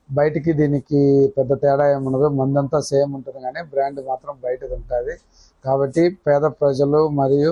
బయటికి దీనికి పెద్ద తేడా ఏముండదు మందంతా సేమ్ ఉంటుంది కానీ బ్రాండ్ మాత్రం బయటది ఉంటుంది కాబట్టి పేద ప్రజలు మరియు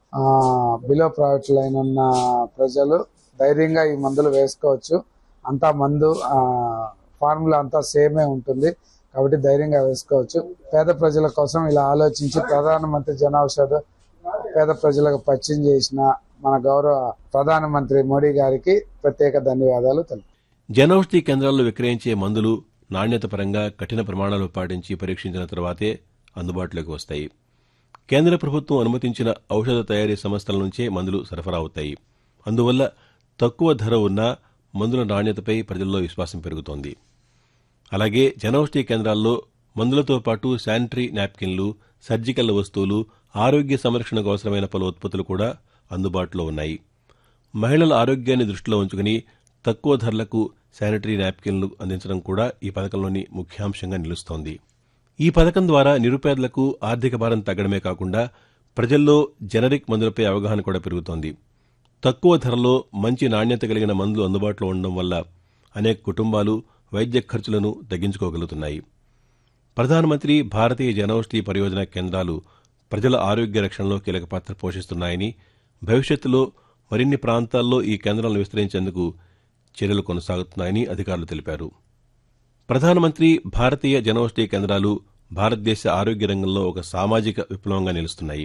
బిలో ప్రాఫిట్ లైన్ ఉన్న ప్రజలు ధైర్యంగా ఈ మందులు వేసుకోవచ్చు అంతా మందు ఫార్ములా అంతా సేమే ఉంటుంది కాబట్టి ధైర్యంగా వేసుకోవచ్చు పేద ప్రజల కోసం ఇలా ఆలోచించి ప్రధానమంత్రి జన ఔషధ పేద ప్రజలకు పరిచయం చేసిన మన గౌరవ ప్రధానమంత్రి మోడీ గారికి ప్రత్యేక ధన్యవాదాలు తెలుపు జనౌషధి కేంద్రాల్లో విక్రయించే మందులు నాణ్యత పరంగా కఠిన ప్రమాణాలు పాటించి పరీక్షించిన తర్వాతే అందుబాటులోకి వస్తాయి కేంద్ర ప్రభుత్వం అనుమతించిన ఔషధ తయారీ సంస్థల నుంచే మందులు సరఫరా అవుతాయి అందువల్ల తక్కువ ధర ఉన్న మందుల నాణ్యతపై ప్రజల్లో విశ్వాసం పెరుగుతోంది అలాగే జనౌషధి కేంద్రాల్లో మందులతో పాటు శానిటరీ నాప్కిన్లు సర్జికల్ వస్తువులు ఆరోగ్య సంరక్షణకు అవసరమైన పలు ఉత్పత్తులు కూడా అందుబాటులో ఉన్నాయి మహిళల ఆరోగ్యాన్ని దృష్టిలో ఉంచుకుని తక్కువ ధరలకు శానిటరీ నాప్కిన్లు అందించడం కూడా ఈ పథకంలోని ముఖ్యాంశంగా నిలుస్తోంది ఈ పథకం ద్వారా నిరుపేదలకు ఆర్థిక భారం తగ్గడమే కాకుండా ప్రజల్లో జనరిక్ మందులపై అవగాహన కూడా పెరుగుతోంది తక్కువ ధరలో మంచి నాణ్యత కలిగిన మందులు అందుబాటులో ఉండడం వల్ల అనేక కుటుంబాలు వైద్య ఖర్చులను తగ్గించుకోగలుగుతున్నాయి ప్రధానమంత్రి భారతీయ జనౌషధి పరియోజన కేంద్రాలు ప్రజల ఆరోగ్య రక్షణలో కీలక పాత్ర పోషిస్తున్నాయని భవిష్యత్తులో మరిన్ని ప్రాంతాల్లో ఈ కేంద్రాలను విస్తరించేందుకు చర్యలు కొనసాగుతున్నాయని అధికారులు తెలిపారు ప్రధానమంత్రి భారతీయ జనౌషధి కేంద్రాలు భారతదేశ ఆరోగ్య రంగంలో ఒక సామాజిక విప్లవంగా నిలుస్తున్నాయి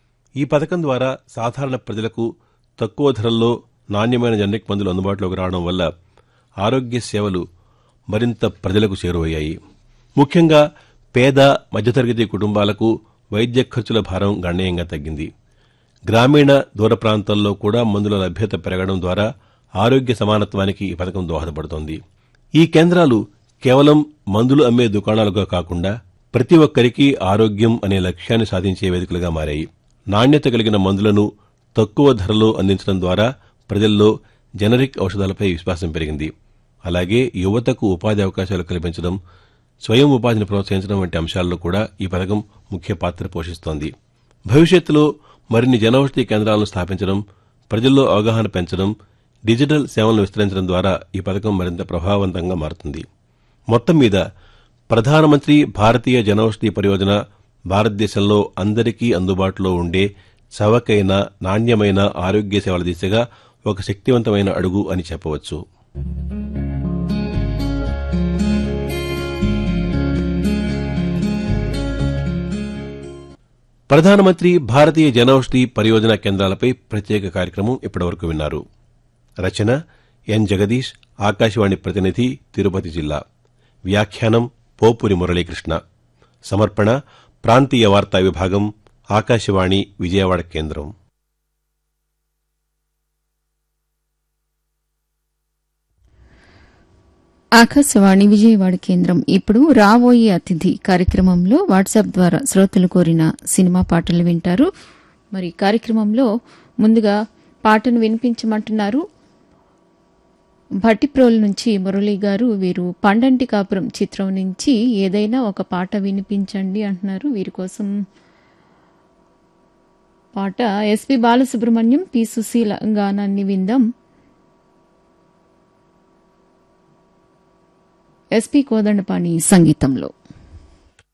ఈ పథకం ద్వారా సాధారణ ప్రజలకు తక్కువ ధరల్లో నాణ్యమైన జనరిక్ మందులు అందుబాటులోకి రావడం వల్ల ఆరోగ్య సేవలు మరింత ప్రజలకు చేరువయ్యాయి ముఖ్యంగా పేద మధ్యతరగతి కుటుంబాలకు వైద్య ఖర్చుల భారం గణనీయంగా తగ్గింది గ్రామీణ దూర ప్రాంతాల్లో కూడా మందుల లభ్యత పెరగడం ద్వారా ఆరోగ్య సమానత్వానికి ఈ పథకం దోహదపడుతోంది ఈ కేంద్రాలు కేవలం మందులు అమ్మే దుకాణాలుగా కాకుండా ప్రతి ఒక్కరికి ఆరోగ్యం అనే లక్ష్యాన్ని సాధించే వేదికలుగా మారాయి నాణ్యత కలిగిన మందులను తక్కువ ధరలో అందించడం ద్వారా ప్రజల్లో జనరిక్ ఔషధాలపై విశ్వాసం పెరిగింది అలాగే యువతకు ఉపాధి అవకాశాలు కల్పించడం స్వయం ఉపాధిని ప్రోత్సహించడం వంటి అంశాల్లో కూడా ఈ పథకం ముఖ్య పాత్ర పోషిస్తోంది భవిష్యత్తులో మరిన్ని జనౌషధి కేంద్రాలను స్థాపించడం ప్రజల్లో అవగాహన పెంచడం డిజిటల్ సేవలను విస్తరించడం ద్వారా ఈ పథకం మరింత ప్రభావవంతంగా మారుతుంది మొత్తం మీద ప్రధానమంత్రి భారతీయ జనౌషధి పరియోజన భారతదేశంలో అందరికీ అందుబాటులో ఉండే చవకైన నాణ్యమైన ఆరోగ్య సేవల దిశగా ఒక శక్తివంతమైన అడుగు అని చెప్పవచ్చు ప్రధానమంత్రి భారతీయ జనౌషధి పరియోజన కేంద్రాలపై ప్రత్యేక కార్యక్రమం ఇప్పటివరకు విన్నారు రచన ఎన్ జగదీష్ ఆకాశవాణి ప్రతినిధి తిరుపతి జిల్లా వ్యాఖ్యానం పోపురి మురళీకృష్ణ సమర్పణ ప్రాంతీయ వార్తా విభాగం ఆకాశవాణి విజయవాడ కేంద్రం ఆకాశవాణి విజయవాడ కేంద్రం ఇప్పుడు రాబోయే అతిథి కార్యక్రమంలో వాట్సాప్ ద్వారా శ్రోతలు కోరిన సినిమా పాటలు వింటారు మరి కార్యక్రమంలో ముందుగా పాటను వినిపించమంటున్నారు భట్టిప్రోల్ నుంచి మురళి గారు వీరు పండంటి కాపురం చిత్రం నుంచి ఏదైనా ఒక పాట వినిపించండి అంటున్నారు వీరి కోసం పాట ఎస్పి బాలసుబ్రహ్మణ్యం పి సుశీల గానాన్ని విందాం ఎస్పి కోదండపాణి సంగీతంలో